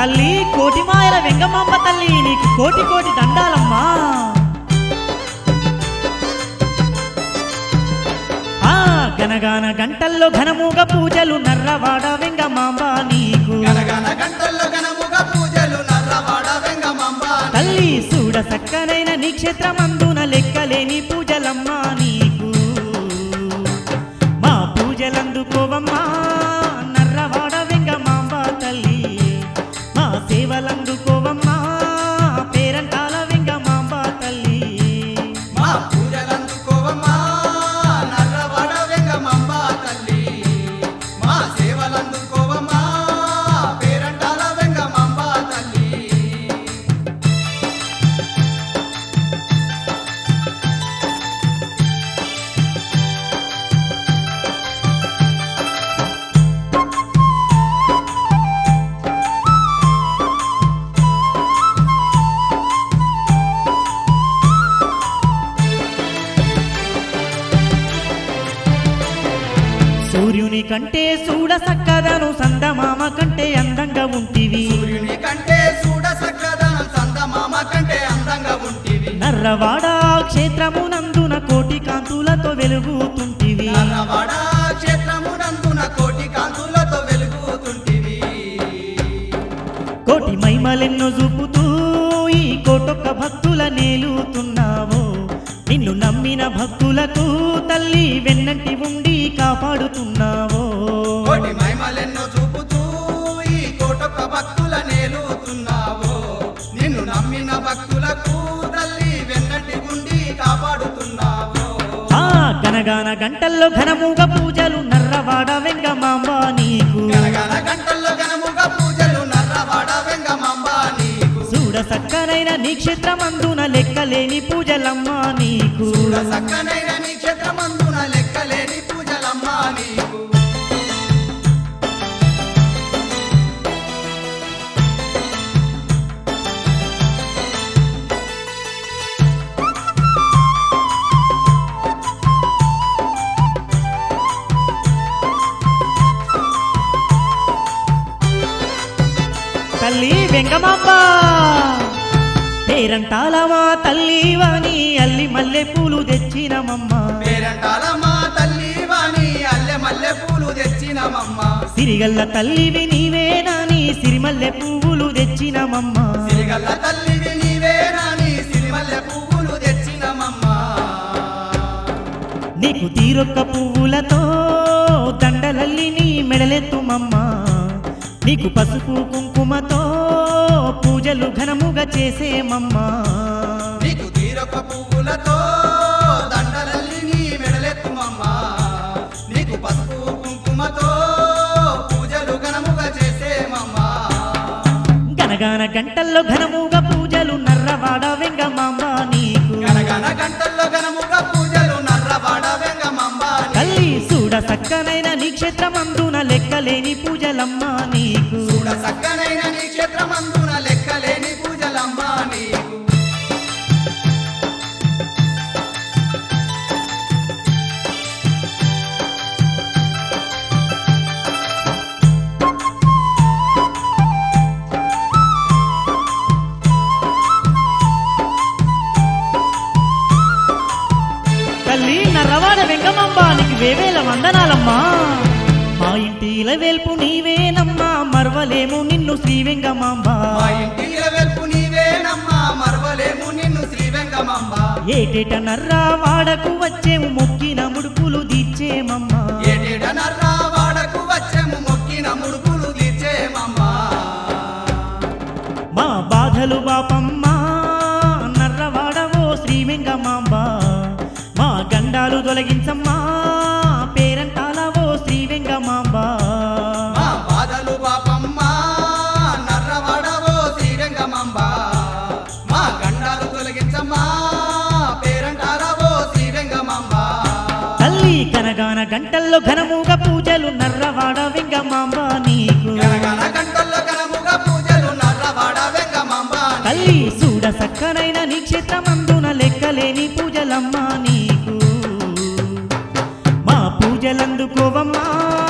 తల్లి కోటి మాయల వెంగమాంబ తల్లి నీకు కోటి కోటి దండాలమ్మా ఆ గనగాన గంటల్లో ఘనముగ పూజలు నర్రవాడ వెంగమాంబ నీకు గనగన గంటల్లో గనముగా పూజలు నర్రవాడ వెంగమాంబ తల్లి చూడ సక్కనైన నీ క్షేత్రమందున లెక్కలేని పూజలమ్మా నీకు మా పూజలందుకోవమ్మా నర్రవాడ వెంగమాంబ తల్లి మా సేవలందుకోవమ్మా పేరంటాల వెంగమాంబ తల్లి మా పూజలందుకోవమ్మా నర్రవాడ వెంగమాంబ తల్లి మా సేవలందుకోవమ్మా పేరంటాల వెంగమాంబ తల్లి సూర్యుని కంటే చూడ సక్కదను సందమామ కంటే అందంగా ఉంటివి సూర్యుని కంటే చూడ సక్కదనం సందమామ కంటే అందంగా ఉంటివి నర్రవాడ క్షేత్రమునందున కోటి కాంతులతో వెలుగుతుంటివి నర్రవాడ క్షేత్రమునందున కోటి కాంతులతో వెలుగుతుంటివి కోటి మైమలెన్నో చూపుతూ ఈ కోటొక్క భక్తుల నేలుతున్నావు నిన్ను నమ్మిన భక్తులకు తల్లి వెన్నంటి ఉండి కాపాడుతున్నావు కోటి మహిమలెన్నో చూపుతూ ఈ కోటొక్క భక్తుల నేలుతున్నావు నిన్ను నమ్మిన భక్తులకు తల్లి వెన్నటి గుండి కాపాడుతున్నావు ఆ గనగాన గంటల్లో ఘనముగా పూజలు నర్రవాడ వెంగమాంబ నీకు గనగన గంటల్లో గనముగా పూజలు నర్రవాడ వెంగమాంబ నీకు చూడ సక్కనైన నీ క్షేత్రమందున లెక్కలేని పూజలమ్మ నీకు చూడ సక్కనైన నీ క్షేత్రమందున లెక్కలేని పూజలమ్మా నీకు తల్లి వెంగమాంబ పేరంటాలమా తల్లి వాణి అల్లి మల్లె పూలు తెచ్చినమమ్మ పేరంటాల మా తల్లి వాణి అల్లె మల్లె పూలు తెచ్చినమమ్మ సిరిగల్ల తల్లివి నీవేనాని సిరిమల్లె పువ్వులు తెచ్చినమమ్మ సిరిగల్ల తల్లివి నీవేనాని సిరిమల్లె పువ్వులు తెచ్చినమమ్మా నీకు తీరొక్క పువ్వులతో దండలల్లి నీ మెడలెత్తుమమ్మ నీకు పసుపు కుంకుమతో పూజలు ఘనముగా చేసేమమ్మా నీకు తీరొక పువ్వులతో దండలల్లి నీ మెడలెత్తుమమ్మా నీకు పసుపు కుంకుమతో పూజలు ఘనముగా చేసేమమ్మా గనగాన గంటల్లో ఘనముగా పూజలు నర్రవాడ వెంగమాంబ నీకు గనగన గంటల్లో ఘనముగా పూజలు నర్రవాడ వెంగమమ్మ తల్లి చూడ సక్కనైన నీ క్షేత్రమందున లెక్కలేని పూజలమ్మ నీకు చూడ సక్కనైన నీ క్షేత్రమందున లెక్కలేని పూజలమ్మా నీకు తల్లి నర్రవాడ వెంగమాంబ నీకు వేవేల వందనాలమ్మా మా ఇంటి ఇలవేల్పు నీవేనమ్మా మరవలేము నిన్ను శ్రీ వెంగమాంబ మా ఇంటి వెల్పు నీవేనమ్మా మరవలేము నిన్ను శ్రీ వెంగమమ్మ ఏటేట నర్రా వాడకు వచ్చేము మొక్కిన ముడుపులు దీచేమమ్మా ఏడేడ నర్రా వాడకు వచ్చేము మొక్కిన ముడుపులు తీర్చేమమ్మా మా బాధలు బాపమ్మా నర్రవాడవో శ్రీ వెంగమాంబ మా గండాలు తొలగించమ్మా పేరంటాలవో శ్రీ వెంగమాంబ మా బాధలు పాపమ్మ నర్రవాడవో శ్రీ వెంగమమ్మ మా గండాలు తొలగించమ్మా పేరంటారవో శ్రీ వెంగమమ్మ తల్లి కనగాన గంటల్లో ఘనముగా పూజలు నర్రవాడ వెంగమాంబ నీకు గనగన గంటల్లో గనముగా పూజలు నర్రవాడ వెంగమమ్మ తల్లి చూడ సక్కనైన నీ క్షేత్రమందున లెక్కలేని పూజలమ్మ నీకు మా పూజలందుకోవమ్మా